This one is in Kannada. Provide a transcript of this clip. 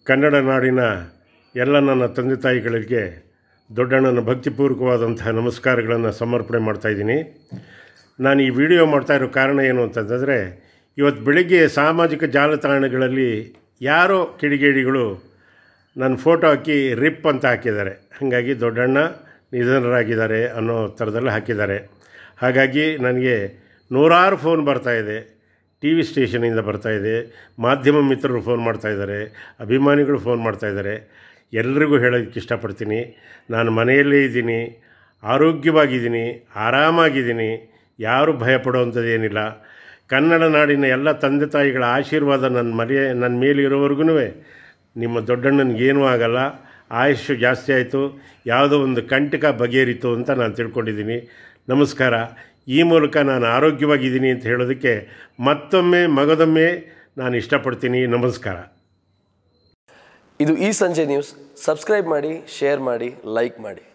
ಕನ್ನಡ ನಾಡಿನ ಎಲ್ಲ ನನ್ನ ತಂದೆ ತಾಯಿಗಳಿಗೆ ದೊಡ್ಡಣ್ಣನ ಭಕ್ತಿಪೂರ್ವಕವಾದಂತಹ ನಮಸ್ಕಾರಗಳನ್ನು ಸಮರ್ಪಣೆ ಮಾಡ್ತಾಯಿದ್ದೀನಿ ನಾನು ಈ ವಿಡಿಯೋ ಮಾಡ್ತಾ ಇರೋ ಕಾರಣ ಏನು ಅಂತಂದರೆ ಇವತ್ತು ಬೆಳಿಗ್ಗೆ ಸಾಮಾಜಿಕ ಜಾಲತಾಣಗಳಲ್ಲಿ ಯಾರೋ ಕಿಡಿಗೇಡಿಗಳು ನನ್ನ ಫೋಟೋ ಹಾಕಿ ರಿಪ್ ಅಂತ ಹಾಕಿದ್ದಾರೆ ಹಾಗಾಗಿ ದೊಡ್ಡಣ್ಣ ನಿಧನರಾಗಿದ್ದಾರೆ ಅನ್ನೋ ಥರದಲ್ಲಿ ಹಾಕಿದ್ದಾರೆ ಹಾಗಾಗಿ ನನಗೆ ನೂರಾರು ಫೋನ್ ಬರ್ತಾಯಿದೆ ಟಿ ವಿ ಸ್ಟೇಷನಿಂದ ಬರ್ತಾಯಿದೆ ಮಾಧ್ಯಮ ಮಿತ್ರರು ಫೋನ್ ಮಾಡ್ತಾಯಿದ್ದಾರೆ ಅಭಿಮಾನಿಗಳು ಫೋನ್ ಮಾಡ್ತಾಯಿದ್ದಾರೆ ಎಲ್ರಿಗೂ ಹೇಳೋದಕ್ಕೆ ಇಷ್ಟಪಡ್ತೀನಿ ನಾನು ಮನೆಯಲ್ಲೇ ಇದ್ದೀನಿ ಆರೋಗ್ಯವಾಗಿದ್ದೀನಿ ಆರಾಮಾಗಿದ್ದೀನಿ ಯಾರೂ ಭಯಪಡುವಂಥದ್ದು ಏನಿಲ್ಲ ಕನ್ನಡ ನಾಡಿನ ಎಲ್ಲ ತಂದೆ ತಾಯಿಗಳ ಆಶೀರ್ವಾದ ನನ್ನ ಮನೆ ನನ್ನ ಮೇಲಿರೋವರೆಗೂ ನಿಮ್ಮ ದೊಡ್ಡಣ್ಣನಿಗೇನೂ ಆಗಲ್ಲ ಆಯುಷ್ಯು ಜಾಸ್ತಿ ಆಯಿತು ಯಾವುದೋ ಒಂದು ಕಂಟಕ ಬಗೆಹರಿತು ಅಂತ ನಾನು ತಿಳ್ಕೊಂಡಿದ್ದೀನಿ ನಮಸ್ಕಾರ ಈ ಮೂಲಕ ನಾನು ಆರೋಗ್ಯವಾಗಿದ್ದೀನಿ ಅಂತ ಹೇಳೋದಕ್ಕೆ ಮತ್ತೊಮ್ಮೆ ಮಗದೊಮ್ಮೆ ನಾನು ಇಷ್ಟಪಡ್ತೀನಿ ನಮಸ್ಕಾರ ಇದು ಈ ಸಂಜೆ ನ್ಯೂಸ್ ಸಬ್ಸ್ಕ್ರೈಬ್ ಮಾಡಿ ಶೇರ್ ಮಾಡಿ ಲೈಕ್ ಮಾಡಿ